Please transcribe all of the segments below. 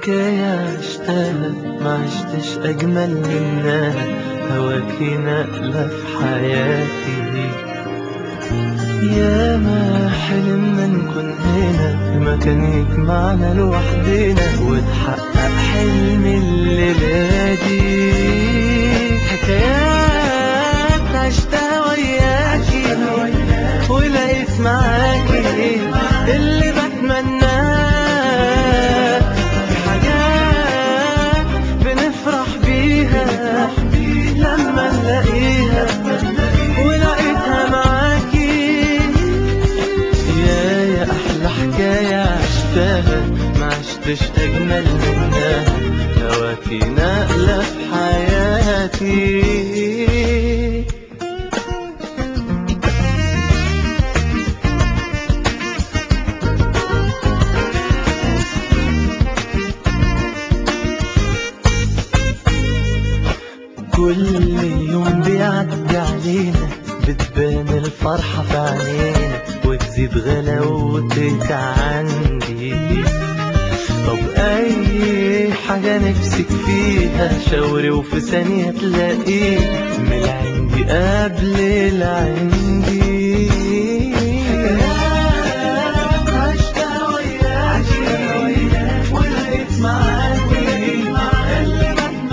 حكاية عشتها ما عشتش أجمل منها هواكي نقلة في حياتي يا ما حلمنا نكون هنا في مكان يجمعنا لوحدنا وتحقق حلم الليلة دي حكايات عشتها وياكي ولقيت معاكي اللي بتمناه حاجات بنفرح بيها لما نلاقيها ولقيتها معاكي يا يا احلى حكايه عشتها ما عشتش اجمل منها هواكي نقله في حياتي كل يوم بيعدي علينا بتبان الفرحة في عينينا وتزيد غلاوتك عندي طب أي حاجة نفسك فيها شاوري وفي ثانية تلاقيه من العندي قبل العندي حكايات عشتها وياكي ولقيت معاكي اللي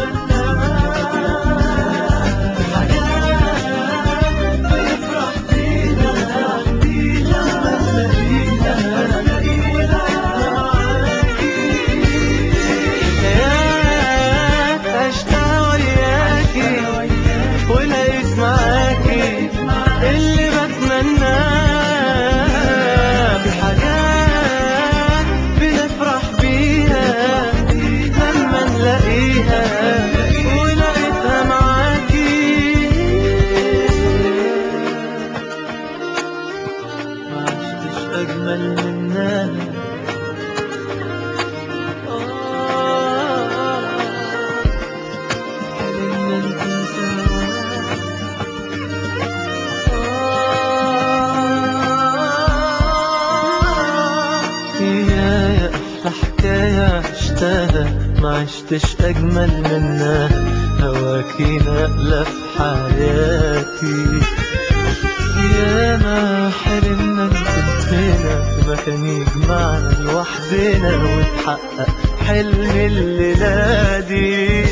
بتمناه حاجات بنفرح بيها لما نلاقيها ولقيتها معاكي حكايات عشتها وياكي ولقيت معاكي اللي بتمناه حاجات بنفرح بيها لما نلاقيها ولقيتها معاكي ما عشتش أجمل منها حلمنا نكون سوا يا يا أحلى حكاية عشتها ما عشتش أجمل منها هواكي نقلة في حياتي يا ما حلمنا نكون هنا في مكان يجمعنا لوحدنا وتحقق حلم الليلة دي